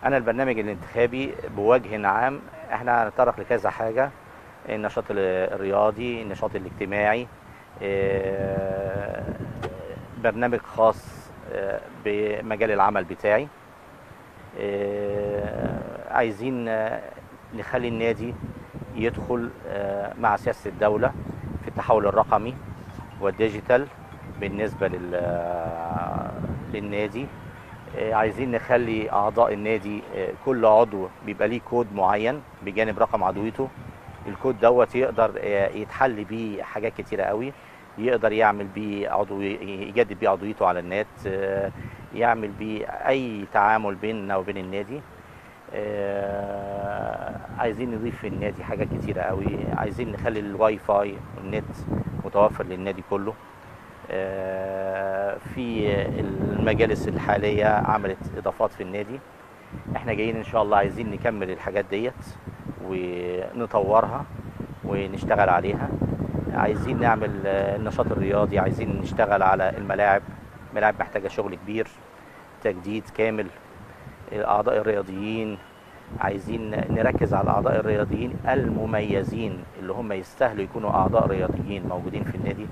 انا البرنامج الانتخابي بوجه عام احنا هنتطرق لكذا حاجه النشاط ال- الرياضي النشاط الاجتماعي آه، برنامج خاص آه، بمجال العمل بتاعي آه، عايزين آه، نخلي النادي يدخل آه، مع سياسة الدولة في التحول الرقمي والديجيتال بالنسبة لل- آه، للنادي آه، عايزين نخلي أعضاء النادي آه، كل عضو بيبقى ليه كود معين بجانب رقم عضويته الكود دوت يقدر آه، يتحل بيه حاجات كتيرة قوي يقدر يعمل بيه عضو يجدد بيه عضويته على النت آه، يعمل بيه أي تعامل بيننا وبين النادي آه، عايزين نضيف في النادي حاجات كتيرة قوي عايزين نخلي الواي فاي والنت متوفر للنادي كله آه، في المجالس الحالية عملت إضافات في النادي احنا جايين ان شاء الله عايزين نكمل الحاجات ديت ونطورها ونشتغل عليها عايزين نعمل آه، النشاط الرياضي عايزين نشتغل على الملاعب الملاعب محتاجة شغل كبير تجديد كامل الأعضاء الرياضيين عايزين نركز على الأعضاء الرياضيين المميزين اللي هم يستاهلوا يكونوا أعضاء رياضيين موجودين في النادي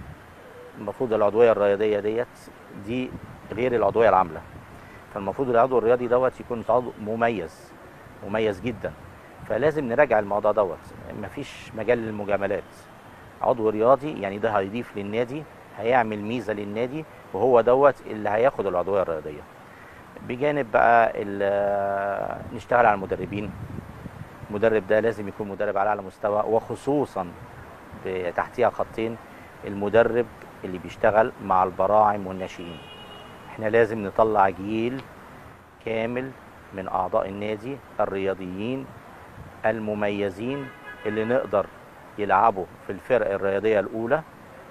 المفروض العضوية الرياضية ديت دي غير العضوية العاملة فالمفروض العضو الرياضي دوت يكون عضو مميز مميز جدا فلازم نراجع الموضوع دوت مفيش مجال للمجاملات عضو رياضي يعني ده هيضيف للنادي هيعمل ميزة للنادي وهو دوت اللي هياخد العضوية الرياضية بجانب بقى ال- نشتغل على المدربين المدرب ده لازم يكون مدرب على اعلى مستوى وخصوصا تحتيها خطين المدرب اللي بيشتغل مع البراعم والناشئين احنا لازم نطلع جيل كامل من اعضاء النادي الرياضيين المميزين اللي نقدر يلعبوا في الفرق الرياضية الأولى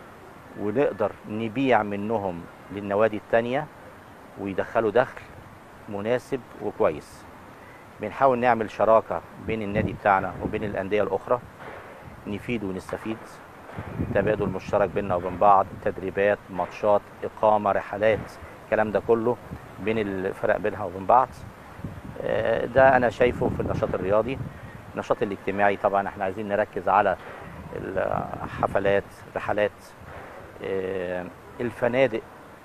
ونقدر نبيع منهم للنوادي التانية ويدخلوا دخل مناسب وكويس بنحاول نعمل شراكة بين النادي بتاعنا وبين الأندية الأخرى نفيد ونستفيد تبادل مشترك بيننا وبين بعض تدريبات ماتشات إقامة رحلات الكلام ده كله بين الفرق بينها وبين بعض آه، ده أنا شايفه في النشاط الرياضي النشاط الاجتماعي طبعا احنا عايزين نركز على الحفلات رحلات آه، الفنادق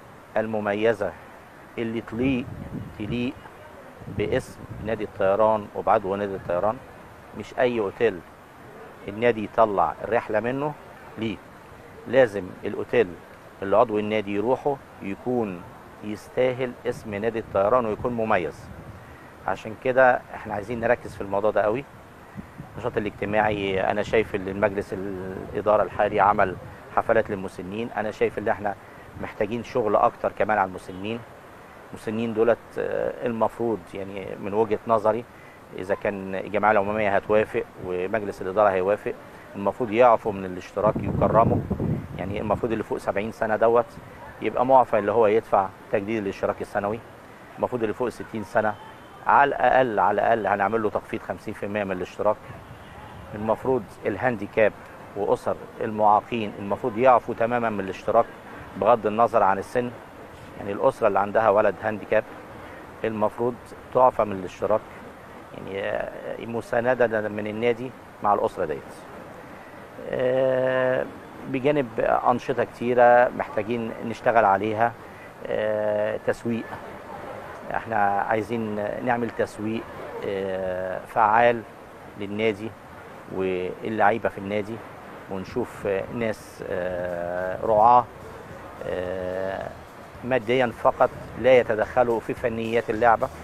المميزة اللي تليق تليق باسم نادي الطيران وبعضو نادي الطيران مش اي اوتيل النادي يطلع الرحله منه ليه لازم الاوتيل اللي عضو النادي يروحه يكون يستاهل اسم نادي الطيران ويكون مميز عشان كده احنا عايزين نركز في الموضوع ده قوي النشاط الاجتماعي انا شايف ان المجلس الاداره الحالي عمل حفلات للمسنين انا شايف ان احنا محتاجين شغل اكتر كمان على المسنين المسنين دولت آه، المفروض يعني من وجهه نظري اذا كان الجمعيه العموميه هتوافق ومجلس الاداره هيوافق المفروض يعفوا من الاشتراك يكرموا يعني المفروض اللي فوق 70 سنه دوت يبقى معفى اللي هو يدفع تجديد الاشتراك السنوي المفروض اللي فوق 60 سنه على الاقل على الاقل هنعمل له تخفيض 50% من الاشتراك المفروض الهانديكاب واسر المعاقين المفروض يعفوا تماما من الاشتراك بغض النظر عن السن يعني الاسره اللي عندها ولد هانديكاب المفروض تعفى من الاشتراك يعني آه، مسانده من النادي مع الاسره ديت آه، بجانب انشطه كتيره محتاجين نشتغل عليها آه، تسويق احنا عايزين نعمل تسويق آه، فعال للنادي واللعيبه في النادي ونشوف آه، ناس آه، رعاه آه، ماديا فقط لا يتدخلوا في فنيات اللعبه